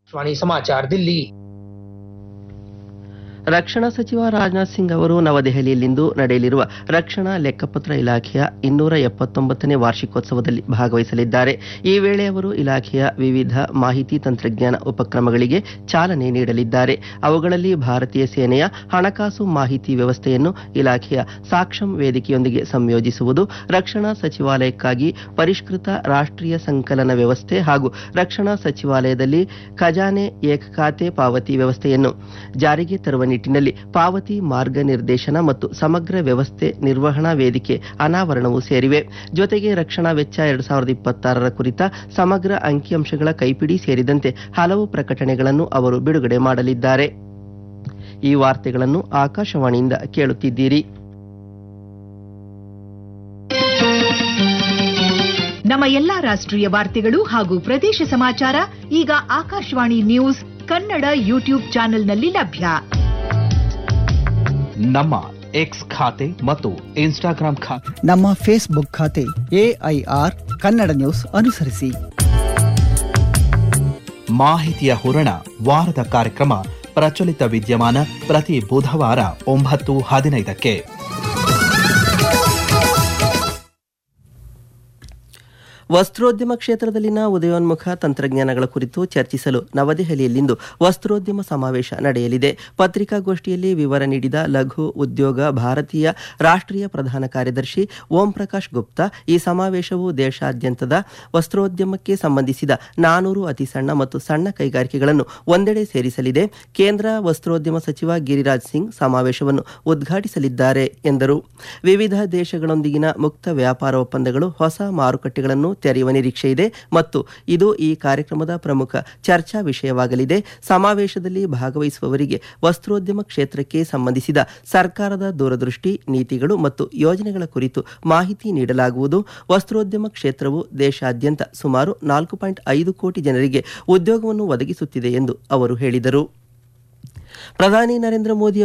स्वाणी समाचार दिल्ली ರಕ್ಷಣಾ ಸಚಿವ ರಾಜನಾಥ್ ಸಿಂಗ್ ಅವರು ನವದೆಹಲಿಯಲ್ಲಿಂದು ನಡೆಯಲಿರುವ ರಕ್ಷಣಾ ಲೆಕ್ಕಪತ್ರ ಇಲಾಖೆಯ ಇನ್ನೂರ ಎಪ್ಪತ್ತೊಂಬತ್ತನೇ ವಾರ್ಷಿಕೋತ್ಸವದಲ್ಲಿ ಭಾಗವಹಿಸಲಿದ್ದಾರೆ ಈ ವೇಳೆ ಅವರು ಇಲಾಖೆಯ ವಿವಿಧ ಮಾಹಿತಿ ತಂತ್ರಜ್ಞಾನ ಉಪಕ್ರಮಗಳಿಗೆ ಚಾಲನೆ ನೀಡಲಿದ್ದಾರೆ ಅವುಗಳಲ್ಲಿ ಭಾರತೀಯ ಸೇನೆಯ ಹಣಕಾಸು ಮಾಹಿತಿ ವ್ಯವಸ್ಥೆಯನ್ನು ಇಲಾಖೆಯ ಸಾಕ್ಷಂ ವೇದಿಕೆಯೊಂದಿಗೆ ಸಂಯೋಜಿಸುವುದು ರಕ್ಷಣಾ ಸಚಿವಾಲಯಕ್ಕಾಗಿ ಪರಿಷ್ಕೃತ ರಾಷ್ಟ್ರೀಯ ಸಂಕಲನ ವ್ಯವಸ್ಥೆ ಹಾಗೂ ರಕ್ಷಣಾ ಸಚಿವಾಲಯದಲ್ಲಿ ಖಜಾನೆ ಏಕಖಾತೆ ಪಾವತಿ ವ್ಯವಸ್ಥೆಯನ್ನು ಜಾರಿಗೆ ತರುವ ನಿಟ್ಟಿನಲ್ಲಿ ಪಾವತಿ ಮಾರ್ಗನಿರ್ದೇಶನ ಮತ್ತು ಸಮಗ್ರ ವ್ಯವಸ್ಥೆ ನಿರ್ವಹಣಾ ವೇದಿಕೆ ಅನಾವರಣವೂ ಸೇರಿವೆ ಜೊತೆಗೆ ರಕ್ಷಣಾ ವೆಚ್ಚ ಎರಡು ಸಾವಿರದ ಇಪ್ಪತ್ತಾರರ ಕುರಿತ ಸಮಗ್ರ ಅಂಕಿಅಂಶಗಳ ಕೈಪಿಡಿ ಸೇರಿದಂತೆ ಹಲವು ಪ್ರಕಟಣೆಗಳನ್ನು ಅವರು ಬಿಡುಗಡೆ ಮಾಡಲಿದ್ದಾರೆ ಈ ವಾರ್ತೆಗಳನ್ನು ಆಕಾಶವಾಣಿಯಿಂದ ಕೇಳುತ್ತಿದ್ದೀರಿ ನಮ್ಮ ಎಲ್ಲಾ ರಾಷ್ಟ್ರೀಯ ವಾರ್ತೆಗಳು ಹಾಗೂ ಪ್ರದೇಶ ಸಮಾಚಾರ ಈಗ ಆಕಾಶವಾಣಿ ನ್ಯೂಸ್ ಕನ್ನಡ ಯೂಟ್ಯೂಬ್ ಚಾನೆಲ್ನಲ್ಲಿ ಲಭ್ಯ ನಮ್ಮ ಎಕ್ಸ್ ಖಾತೆ ಮತ್ತು ಇನ್ಸ್ಟಾಗ್ರಾಂ ಖಾತೆ ನಮ್ಮ ಫೇಸ್ಬುಕ್ ಖಾತೆ ಎಐಆರ್ ಕನ್ನಡ ನ್ಯೂಸ್ ಅನುಸರಿಸಿ ಮಾಹಿತಿಯ ಹೂರಣ ವಾರದ ಕಾರ್ಯಕ್ರಮ ಪ್ರಚಲಿತ ವಿದ್ಯಮಾನ ಪ್ರತಿ ಬುಧವಾರ ಒಂಬತ್ತು ಹದಿನೈದಕ್ಕೆ ವಸ್ತ್ರೋದ್ಯಮ ಕ್ಷೇತ್ರದಲ್ಲಿನ ಉದಯೋನ್ಮುಖ ತಂತ್ರಜ್ಞಾನಗಳ ಕುರಿತು ಚರ್ಚಿಸಲು ನವದೆಹಲಿಯಲ್ಲಿಂದು ವಸ್ತ್ರೋದ್ಯಮ ಸಮಾವೇಶ ನಡೆಯಲಿದೆ ಪತ್ರಿಕಾಗೋಷ್ಠಿಯಲ್ಲಿ ವಿವರ ನೀಡಿದ ಲಘು ಉದ್ಯೋಗ ಭಾರತೀಯ ರಾಷ್ಟ್ರೀಯ ಪ್ರಧಾನ ಕಾರ್ಯದರ್ಶಿ ಓಂ ಪ್ರಕಾಶ್ ಗುಪ್ತಾ ಈ ಸಮಾವೇಶವು ದೇಶಾದ್ಯಂತದ ವಸ್ತ್ರೋದ್ಯಮಕ್ಕೆ ಸಂಬಂಧಿಸಿದ ನಾನೂರು ಅತಿ ಸಣ್ಣ ಮತ್ತು ಸಣ್ಣ ಕೈಗಾರಿಕೆಗಳನ್ನು ಒಂದೆಡೆ ಸೇರಿಸಲಿದೆ ಕೇಂದ್ರ ವಸ್ತ್ರೋದ್ಯಮ ಸಚಿವ ಗಿರಿರಾಜ್ ಸಿಂಗ್ ಸಮಾವೇಶವನ್ನು ಉದ್ಘಾಟಿಸಲಿದ್ದಾರೆ ಎಂದರು ವಿವಿಧ ದೇಶಗಳೊಂದಿಗಿನ ಮುಕ್ತ ವ್ಯಾಪಾರ ಒಪ್ಪಂದಗಳು ಹೊಸ ಮಾರುಕಟ್ಟೆಗಳನ್ನು ತೆರೆಯುವ ನಿರೀಕ್ಷೆ ಇದೆ ಮತ್ತು ಇದು ಈ ಕಾರ್ಯಕ್ರಮದ ಪ್ರಮುಖ ಚರ್ಚಾ ವಿಷಯವಾಗಲಿದೆ ಸಮಾವೇಶದಲ್ಲಿ ಭಾಗವಹಿಸುವವರಿಗೆ ವಸ್ತ್ರೋದ್ಯಮ ಕ್ಷೇತ್ರಕ್ಕೆ ಸಂಬಂಧಿಸಿದ ಸರ್ಕಾರದ ದೂರದೃಷ್ಟಿ ನೀತಿಗಳು ಮತ್ತು ಯೋಜನೆಗಳ ಕುರಿತು ಮಾಹಿತಿ ನೀಡಲಾಗುವುದು ವಸ್ತ್ರೋದ್ಯಮ ಕ್ಷೇತ್ರವು ದೇಶಾದ್ಯಂತ ಸುಮಾರು ನಾಲ್ಕು ಪಾಯಿಂಟ್ ಐದು ಕೋಟಿ ಜನರಿಗೆ ಉದ್ಯೋಗವನ್ನು ಒದಗಿಸುತ್ತಿದೆ ಎಂದು ಅವರು ಹೇಳಿದರು ಪ್ರಧಾನಿ ನರೇಂದ್ರ ಮೋದಿ